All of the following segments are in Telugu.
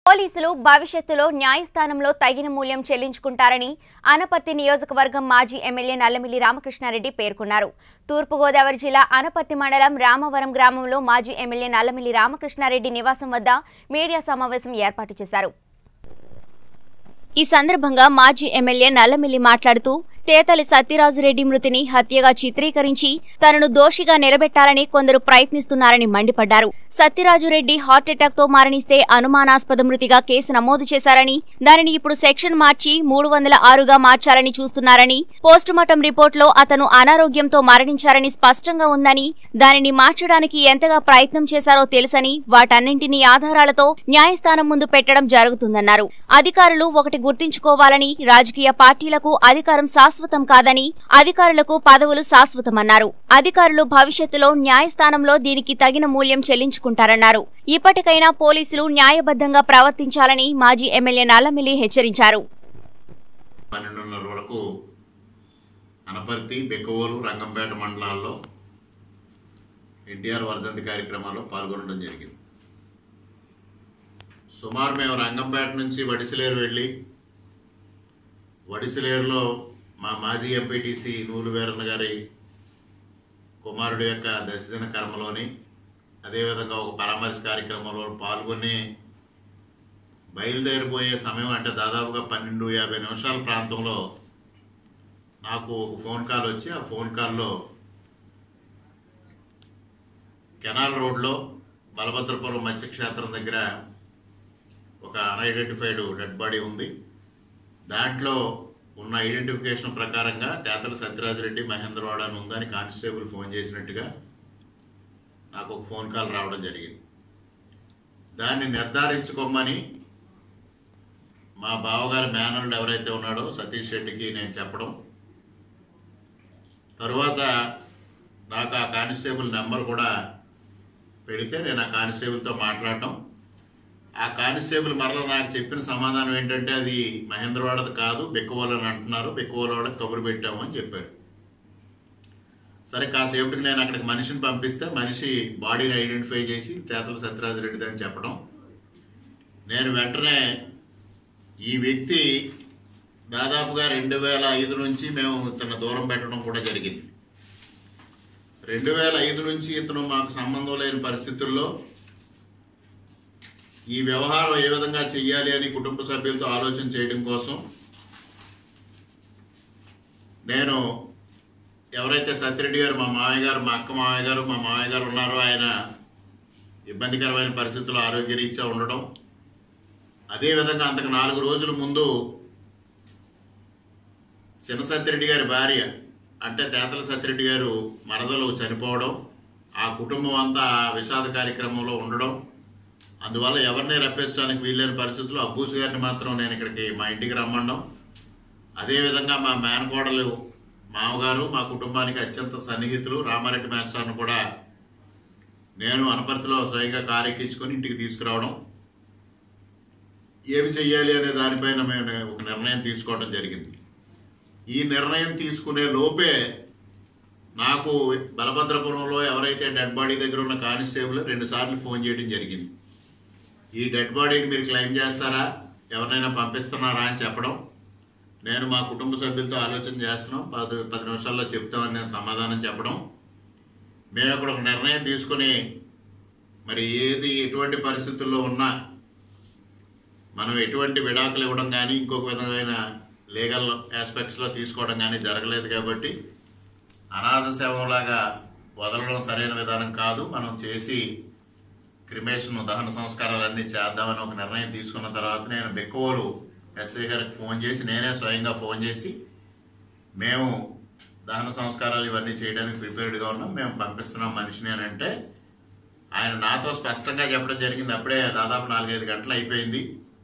పోలీసులు భవిష్యత్తులో న్యాయస్థానంలో తగిన మూల్యం చెల్లించుకుంటారని అనపర్తి నియోజకవర్గం మాజీ ఎమ్మెల్యే నల్లమిల్లి రామకృష్ణారెడ్డి పేర్కొన్నారు తూర్పుగోదావరి జిల్లా అనపర్తి మండలం రామవరం గ్రామంలో మాజీ ఎమ్మెల్యే నల్లమిల్లి రామకృష్ణారెడ్డి నివాసం వద్ద మీడియా సమావేశం ఏర్పాటు చేశారు ఈ సందర్భంగా మాజీ ఎమ్మెల్యే నల్లమిల్లి మాట్లాడుతూ తేతలి సత్యరాజురెడ్డి మృతిని హత్యగా చిత్రీకరించి తనను దోషిగా నిలబెట్టాలని కొందరు ప్రయత్నిస్తున్నారని మండిపడ్డారు సత్యరాజురెడ్డి హార్ట్అటాక్ తో మరణిస్తే అనుమానాస్పద మృతిగా కేసు నమోదు చేశారని దానిని ఇప్పుడు సెక్షన్ మార్చి మూడు వందల ఆరుగా మార్చాలని చూస్తున్నారని పోస్టుమార్టం రిపోర్టులో అతను అనారోగ్యంతో మరణించారని స్పష్టంగా ఉందని దానిని మార్చడానికి ఎంతగా ప్రయత్నం చేశారో తెలుసని వాటన్నింటినీ ఆధారాలతో న్యాయస్థానం ముందు పెట్టడం జరుగుతుందన్నారు అధికారులు ఒకటి గుర్తుంచుకోవాలని రాజకీయ పార్టీలకు అధికారం శాశ్వతం కాదని అధికారులకు పదవులు శాశ్వతమన్నారు అధికారులు భవిష్యత్తులో న్యాయస్థానంలో దీనికి తగిన మూల్యం చెల్లించుకుంటారన్నారు ఇప్పటికైనా పోలీసులు న్యాయబద్ధంగా ప్రవర్తించాలని మాజీ ఎమ్మెల్యే నల్లమిల్లి హెచ్చరించారు పన్నెండున్నర వరకు అనపర్తి బెక్కవోలు రంగంపేట మండలాల్లో ఎన్టీఆర్ వర్ధంతి కార్యక్రమాల్లో పాల్గొనడం జరిగింది సుమారు మేము రంగంపేట నుంచి వడిసిలేరు వెళ్ళి వడిసిలేరులో మా మాజీ ఎంపీటీసీ నూలు వీరన్న గారి కుమారుడు యొక్క దశదిన కర్మలోని అదేవిధంగా ఒక పరామర్శ కార్యక్రమంలో పాల్గొని బయలుదేరిపోయే సమయం అంటే దాదాపుగా పన్నెండు యాభై నిమిషాల ప్రాంతంలో నాకు ఒక ఫోన్ కాల్ వచ్చి ఆ ఫోన్ కాల్లో కెనాల్ రోడ్లో బలభద్రపురం మత్స్యక్షేత్రం దగ్గర ఒక అన్ఐడెంటిఫైడ్ డెడ్ బాడీ ఉంది దాంట్లో ఉన్న ఐడెంటిఫికేషన్ ప్రకారంగా తేతల సత్యరాజరెడ్డి మహేంద్రవాడ అని ఉందని కానిస్టేబుల్ ఫోన్ చేసినట్టుగా నాకు ఒక ఫోన్ కాల్ రావడం జరిగింది దాన్ని నిర్ధారించుకోమని మా బావగారి మేనల్డ్ ఎవరైతే ఉన్నాడో సతీష్ రెడ్డికి నేను చెప్పడం తరువాత నాకు ఆ కానిస్టేబుల్ నెంబర్ కూడా పెడితే నేను ఆ కానిస్టేబుల్తో మాట్లాడటం ఆ కానిస్టేబుల్ మరలా నాకు చెప్పిన సమాధానం ఏంటంటే అది మహేంద్రవాడది కాదు బెక్కవోలు అని అంటున్నారు బెక్కవోలవాడకి కబురు పెట్టాము అని చెప్పాడు సరే కాసేపటికి నేను అక్కడికి మనిషిని పంపిస్తే మనిషి బాడీని ఐడెంటిఫై చేసి తేతల సత్యరాజరెడ్డిది అని చెప్పడం నేను వెంటనే ఈ వ్యక్తి దాదాపుగా రెండు వేల ఐదు నుంచి మేము ఇతను దూరం పెట్టడం కూడా జరిగింది రెండు వేల ఐదు నుంచి ఇతను మాకు సంబంధం లేని పరిస్థితుల్లో ఈ వ్యవహారం ఏ విధంగా చెయ్యాలి అని కుటుంబ సభ్యులతో ఆలోచన చేయడం కోసం నేను ఎవరైతే సత్యరెడ్డి గారు మా మామయ్య గారు మా అక్క మామయ్య గారు మా మామయ్య గారు ఉన్నారో ఆయన ఇబ్బందికరమైన పరిస్థితుల్లో ఆరోగ్యరీత్యా ఉండడం అదేవిధంగా అంతకు నాలుగు రోజుల ముందు చిన్న సత్యరెడ్డి గారి భార్య అంటే తేతల సత్యరెడ్డి గారు మరదలు చనిపోవడం ఆ కుటుంబం అంతా ఆ విషాద కార్యక్రమంలో ఉండడం అందువల్ల ఎవరిని రప్పించడానికి వీల్లేని పరిస్థితుల్లో అబ్బూసు గారిని మాత్రం నేను ఇక్కడికి మా ఇంటికి రమ్మడం అదేవిధంగా మా మేనకోడలు మామగారు మా కుటుంబానికి అత్యంత సన్నిహితులు రామారెడ్డి మాస్టర్ను కూడా నేను అనపర్తిలో స్వయంగా కారు ఎక్కించుకొని ఇంటికి తీసుకురావడం ఏమి చెయ్యాలి అనే దానిపైన మేము ఒక నిర్ణయం తీసుకోవడం జరిగింది ఈ నిర్ణయం తీసుకునే లోపే నాకు బలభద్రపురంలో ఎవరైతే డెడ్ బాడీ దగ్గర ఉన్న కానిస్టేబుల్ రెండు సార్లు ఫోన్ చేయడం జరిగింది ఈ డెడ్ బాడీని మీరు క్లెయిమ్ చేస్తారా ఎవరినైనా పంపిస్తున్నారా అని చెప్పడం నేను మా కుటుంబ సభ్యులతో ఆలోచన చేస్తున్నాం పది పది నిమిషాల్లో చెప్తామని నేను సమాధానం చెప్పడం మేము ఇక్కడ ఒక నిర్ణయం తీసుకుని మరి ఏది ఎటువంటి పరిస్థితుల్లో ఉన్నా మనం ఎటువంటి విడాకులు ఇవ్వడం కానీ ఇంకొక విధమైన లీగల్ ఆస్పెక్ట్స్లో తీసుకోవడం కానీ జరగలేదు కాబట్టి అనాథ శవంలాగా వదలడం సరైన విధానం కాదు మనం చేసి క్రిమేషన్ దహన సంస్కారాలన్నీ చేద్దామని ఒక నిర్ణయం తీసుకున్న తర్వాత నేను బెక్కువలు ఎస్ఐ గారికి ఫోన్ చేసి నేనే స్వయంగా ఫోన్ చేసి మేము దహన సంస్కారాలు ఇవన్నీ చేయడానికి ప్రిపేర్డ్గా ఉన్నాం మేము పంపిస్తున్నాం మనిషిని అని అంటే ఆయన నాతో స్పష్టంగా చెప్పడం జరిగింది అప్పుడే దాదాపు నాలుగైదు గంటలు అయిపోయింది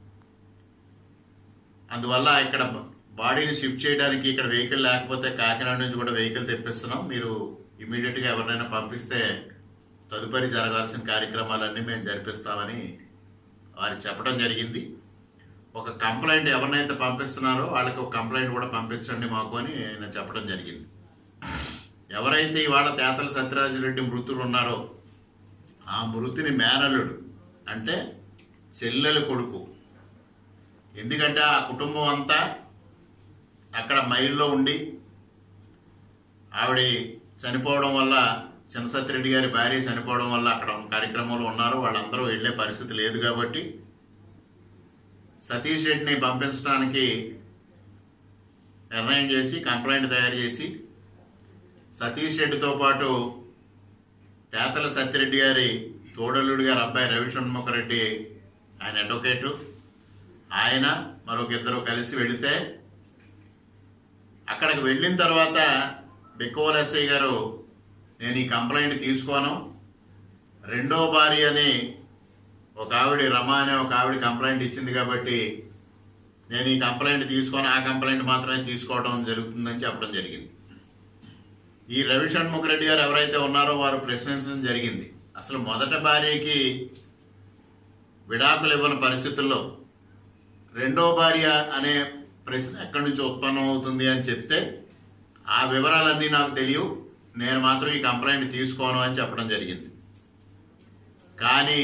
అందువల్ల ఇక్కడ బాడీని షిఫ్ట్ చేయడానికి ఇక్కడ వెహికల్ లేకపోతే కాకినాడ నుంచి కూడా వెహికల్ తెప్పిస్తున్నాం మీరు ఇమీడియట్గా ఎవరినైనా పంపిస్తే తదుపరి జరగాల్సిన కార్యక్రమాలన్నీ మేము జరిపిస్తామని వారికి చెప్పడం జరిగింది ఒక కంప్లైంట్ ఎవరినైతే పంపిస్తున్నారో వాళ్ళకి ఒక కంప్లైంట్ కూడా పంపించండి మాకు అని ఆయన చెప్పడం జరిగింది ఎవరైతే ఇవాళ తేతల సత్యరాజరెడ్డి మృతులు ఉన్నారో ఆ మృతిని మేనల్లుడు అంటే చెల్లెల కొడుకు ఎందుకంటే ఆ కుటుంబం అంతా అక్కడ మైల్లో ఉండి ఆవిడ చనిపోవడం వల్ల చిన్నసత్యరెడ్డి గారి భార్య చనిపోవడం వల్ల అక్కడ కార్యక్రమంలో ఉన్నారు వాళ్ళందరూ వెళ్ళే పరిస్థితి లేదు కాబట్టి సతీష్ రెడ్డిని పంపించడానికి నిర్ణయం చేసి కంప్లైంట్ తయారు చేసి సతీష్ రెడ్డితో పాటు తేతల సత్యరెడ్డి గారి తోడల్లుడి గారి అబ్బాయి రవిషణ్ముఖరెడ్డి ఆయన అడ్వకేటు ఆయన మరొక ఇద్దరు కలిసి వెళితే అక్కడికి వెళ్ళిన తర్వాత బిక్కోల్ ఎస్ఐ గారు నేను ఈ కంప్లైంట్ తీసుకోను రెండో భార్య అని ఒక ఆవిడ రమ అనే ఒక ఆవిడ కంప్లైంట్ ఇచ్చింది కాబట్టి నేను ఈ కంప్లైంట్ తీసుకొని ఆ కంప్లైంట్ మాత్రమే తీసుకోవడం జరుగుతుందని చెప్పడం జరిగింది ఈ రవి షణ్ముఖ రెడ్డి గారు ఎవరైతే ఉన్నారో వారు ప్రశ్నించడం జరిగింది అసలు మొదట భార్యకి విడాకులు ఇవ్వని పరిస్థితుల్లో రెండో భార్య అనే ప్రశ్న ఎక్కడి నుంచి ఉత్పన్నం అవుతుంది అని చెప్తే ఆ వివరాలన్నీ నాకు తెలియవు నేను మాత్రం ఈ కంప్లైంట్ తీసుకోను అని చెప్పడం జరిగింది కానీ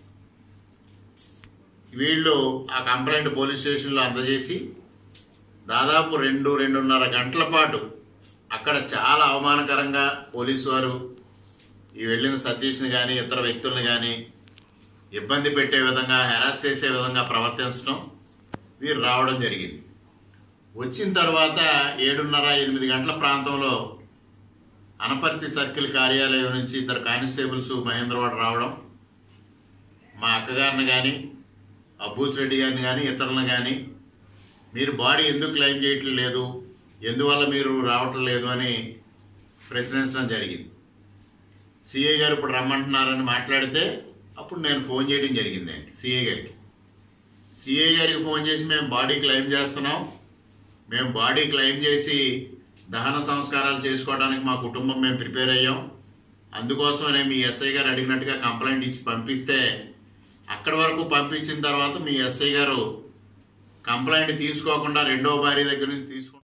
వీళ్ళు ఆ కంప్లైంట్ పోలీస్ స్టేషన్లో అందజేసి దాదాపు రెండు రెండున్నర గంటల పాటు అక్కడ చాలా అవమానకరంగా పోలీసు వారు ఈ వెళ్ళిన సతీష్ని కానీ ఇతర వ్యక్తుల్ని కానీ ఇబ్బంది పెట్టే విధంగా హెరాస్ చేసే విధంగా ప్రవర్తించడం వీరు రావడం జరిగింది వచ్చిన తర్వాత ఏడున్నర ఎనిమిది గంటల ప్రాంతంలో అనపర్తి సర్కిల్ కార్యాలయం నుంచి ఇద్దరు కానిస్టేబుల్స్ మహేంద్రవాడ రావడం మా అక్కగారిని కానీ అబ్బూస్ రెడ్డి గారిని కానీ ఇతరులను కానీ మీరు బాడీ ఎందుకు క్లెయిమ్ చేయటం లేదు ఎందువల్ల మీరు రావటం లేదు అని ప్రశ్నించడం జరిగింది సిఐ గారు ఇప్పుడు రమ్మంటున్నారని మాట్లాడితే అప్పుడు నేను ఫోన్ చేయడం జరిగిందండి సిఐ గారికి సిఐ గారికి ఫోన్ చేసి మేము బాడీ క్లెయిమ్ చేస్తున్నాం మేము బాడీ క్లెయిమ్ చేసి దహన సంస్కారాలు చేసుకోవడానికి మా కుటుంబం మేము ప్రిపేర్ అయ్యాం అందుకోసమనే మీ ఎస్ఐ గారు అడిగినట్టుగా కంప్లైంట్ ఇచ్చి పంపిస్తే అక్కడి వరకు పంపించిన తర్వాత మీ ఎస్ఐ గారు కంప్లైంట్ తీసుకోకుండా రెండో భార్య దగ్గర నుంచి తీసుకు